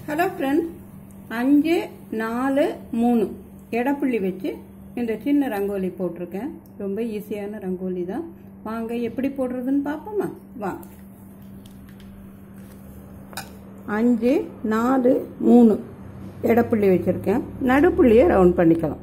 hello friends அஞ்சு நாலு மூணு எடப்புள்ளி வச்சு இந்த சின்ன ரங்கோலி போட்டிருக்கேன் ரொம்ப ஈஸியான ரங்கோலி தான் வாங்க எப்படி போடுறதுன்னு பார்ப்போமா வாங்க அஞ்சு நாலு மூணு எடப்புள்ளி வச்சுருக்கேன் நடுப்புள்ளியை ரவுண்ட் பண்ணிக்கலாம்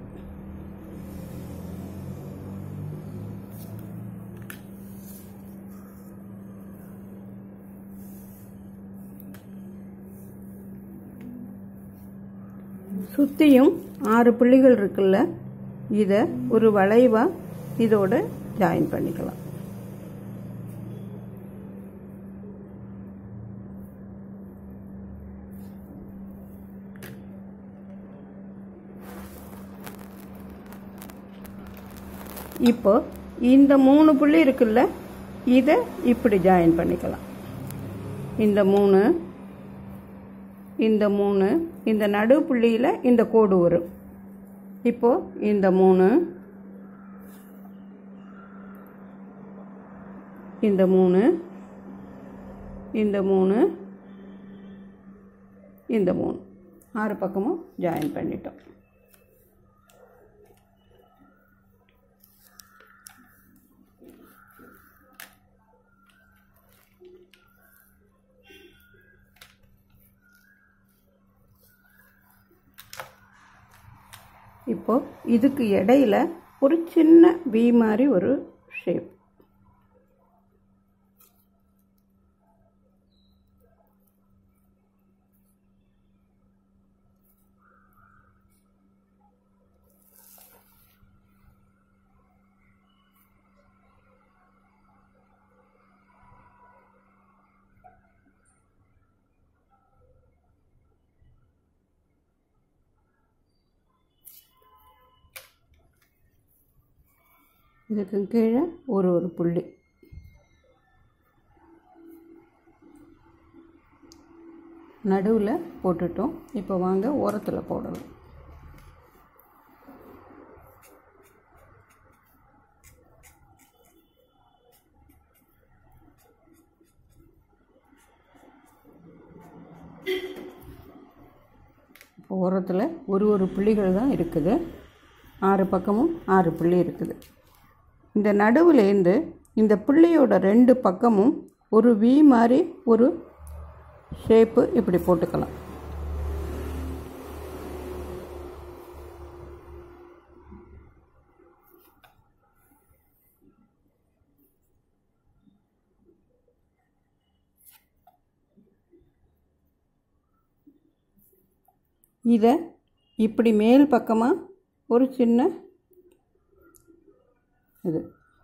சுற்றியும் ஆறு புள்ளிகள் இருக்குல்ல இதை ஒரு வளைவாக இதோட ஜாயின் பண்ணிக்கலாம் இப்போ இந்த மூணு புள்ளி இருக்குல்ல இதை இப்படி ஜாயின் பண்ணிக்கலாம் இந்த மூணு இந்த மூணு இந்த நடு புள்ளியில் இந்த கோடு வரும் இப்போ இந்த மூணு இந்த மூணு இந்த மூணு இந்த மூணு ஆறு பக்கமும் ஜாயின் பண்ணிட்டோம் இப்போ இதுக்கு இடையில ஒரு சின்ன வி மாதிரி ஒரு ஷேப் இதுக்கு கீழே ஒரு ஒரு புள்ளி நடுவில் போட்டுட்டோம் இப்போ வாங்க ஓரத்தில் போடலாம் ஓரத்தில் ஒரு ஒரு புள்ளிகள் தான் இருக்குது ஆறு பக்கமும் ஆறு புள்ளி இருக்குது இந்த நடுவுலேருந்து இந்த புள்ளியோட ரெண்டு பக்கமும் ஒரு வி மாதிரி ஒரு ஷேப்பு இப்படி போட்டுக்கலாம் இதை இப்படி மேல் பக்கமாக ஒரு சின்ன இது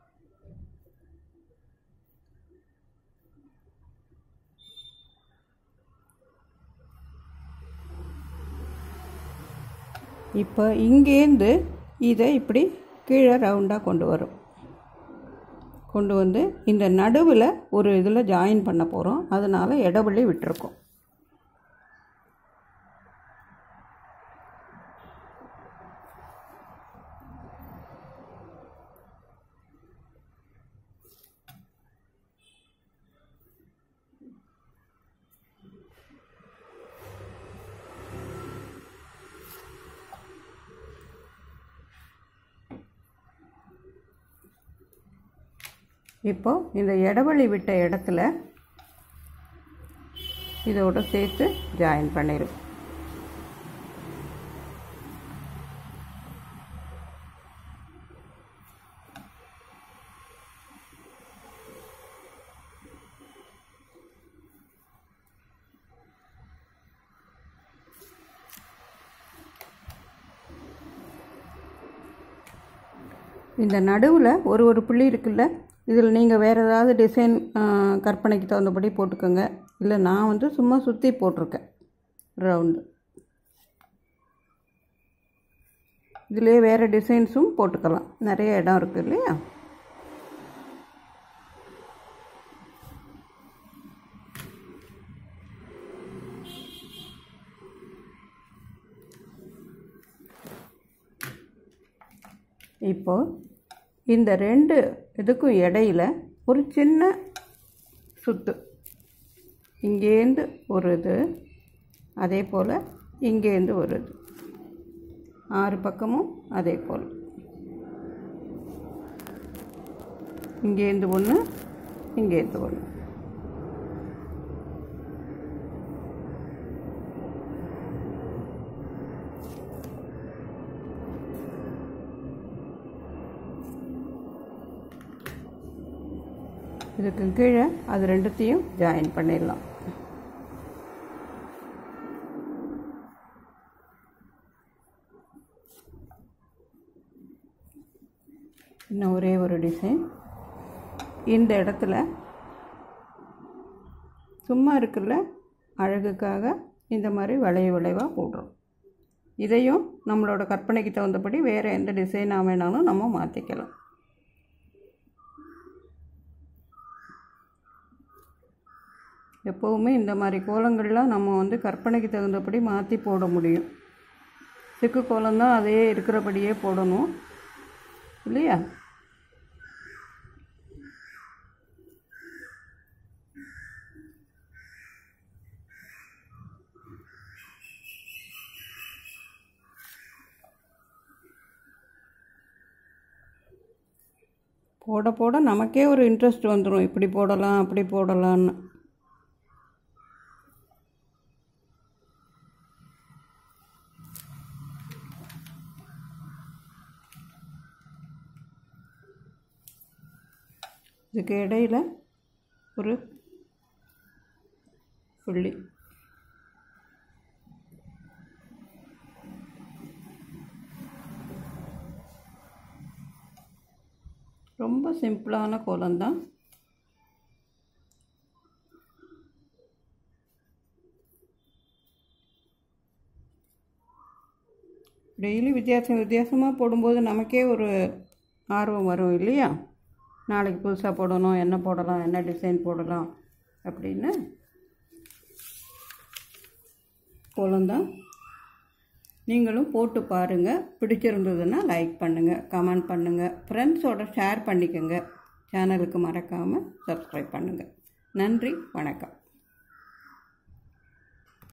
இப்போ இங்கேருந்து இதை இப்படி கீழே ரவுண்டாக கொண்டு வரும் கொண்டு வந்து இந்த நடுவில் ஒரு இதில் ஜாயின் பண்ண போகிறோம் அதனால் இடவெளி விட்டுருக்கோம் இப்போ இந்த இடவெளி விட்ட இடத்துல இதோட சேர்த்து ஜாயின் பண்ணிடும் இந்த நடுவில் ஒரு ஒரு புள்ளி இருக்குல்ல இதில் நீங்கள் வேறு ஏதாவது டிசைன் கற்பனைக்கு தகுந்தபடி போட்டுக்கோங்க இல்லை நான் வந்து சும்மா சுற்றி போட்டிருக்கேன் ரவுண்டு இதிலே வேறு டிசைன்ஸும் போட்டுக்கலாம் நிறைய இடம் இருக்குது இல்லையா இப்போது இந்த ரெண்டு இதுக்கும் இடையில ஒரு சின்ன சுத்து இங்கேருந்து ஒரு இது அதே போல் இங்கேருந்து வருது ஆறு பக்கமும் அதே போல் இங்கேருந்து ஒன்று இங்கேருந்து ஒன்று இதுக்கு கீழே அது ரெண்டுத்தையும் ஜாயின் பண்ணிடலாம் இன்னும் ஒரே ஒரு டிசைன் இந்த இடத்துல சும்மா இருக்குல்ல அழகுக்காக இந்த மாதிரி வளைவு வளைவாக போடுறோம் இதையும் நம்மளோட கற்பனைக்கு தகுந்தபடி வேறு எந்த டிசைனாக வேணாலும் நம்ம மாற்றிக்கலாம் எப்போவுமே இந்த மாதிரி கோலங்கள்லாம் நம்ம வந்து கற்பனைக்கு தகுந்தபடி மாற்றி போட முடியும் சிக்கு கோலம் தான் அதே இருக்கிறபடியே போடணும் இல்லையா போட போட நமக்கே ஒரு இன்ட்ரெஸ்ட் வந்துடும் இப்படி போடலாம் அப்படி போடலான்னு இதுக்கு இடையில் ஒரு புள்ளி ரொம்ப சிம்பிளான கோலம்தான் டெய்லி வித்தியாசம் வித்தியாசமாக போடும்போது நமக்கே ஒரு ஆர்வம் வரும் இல்லையா நாளைக்கு புதுசாக போடணும் என்ன போடலாம் என்ன டிசைன் போடலாம் அப்படின்னு கோலம்தான் நீங்களும் போட்டு பாருங்கள் பிடிச்சிருந்ததுன்னா லைக் பண்ணுங்கள் கமெண்ட் பண்ணுங்கள் ஃப்ரெண்ட்ஸோட ஷேர் பண்ணிக்கோங்க சேனலுக்கு மறக்காமல் சப்ஸ்கிரைப் பண்ணுங்கள் நன்றி வணக்கம்